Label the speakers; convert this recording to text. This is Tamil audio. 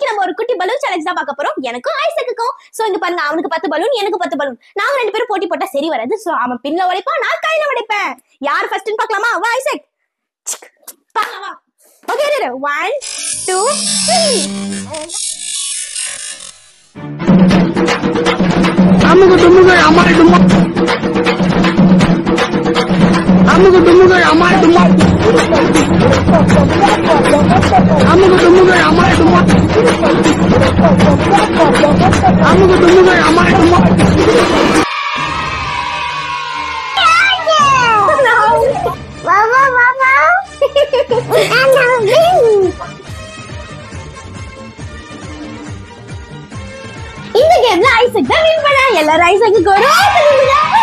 Speaker 1: நம்ம ஒரு குட்டி பலூன் சேலஞ்ச் தான் பார்க்க போறோம் எனக்கும் ஐசக்குக்கும் சோ இங்க பாருங்க அவனுக்கு பத்து பலூன் எனக்கு பத்து பலூன் நாங்க ரெண்டு பேரும் போட்டி போட்டா சரி வராது சோ அவன் பின்ல உடைப்பான் நான் கையில உடைப்பேன் யார் ஃபர்ஸ்ட்னு பார்க்கலாமா வா ஐசக் சிக். பார்க்கலாம் வா ஓகே ஒன் டூ த்ரீ
Speaker 2: அமுகு டுமுகு அம்மாள் டும்மா அமுகு டுமுகு அம்மாள் டும்மா அமுகு டுமுகு அம்மாள் டும்மா அமுகு டுமுகு அம்மாள் டும்மா
Speaker 1: Mama, mama. I'm win. இந்த கேம்ல ஐசக் தான் வின் பண்ணா எல்லாரும் ஐசக்கு ஒரு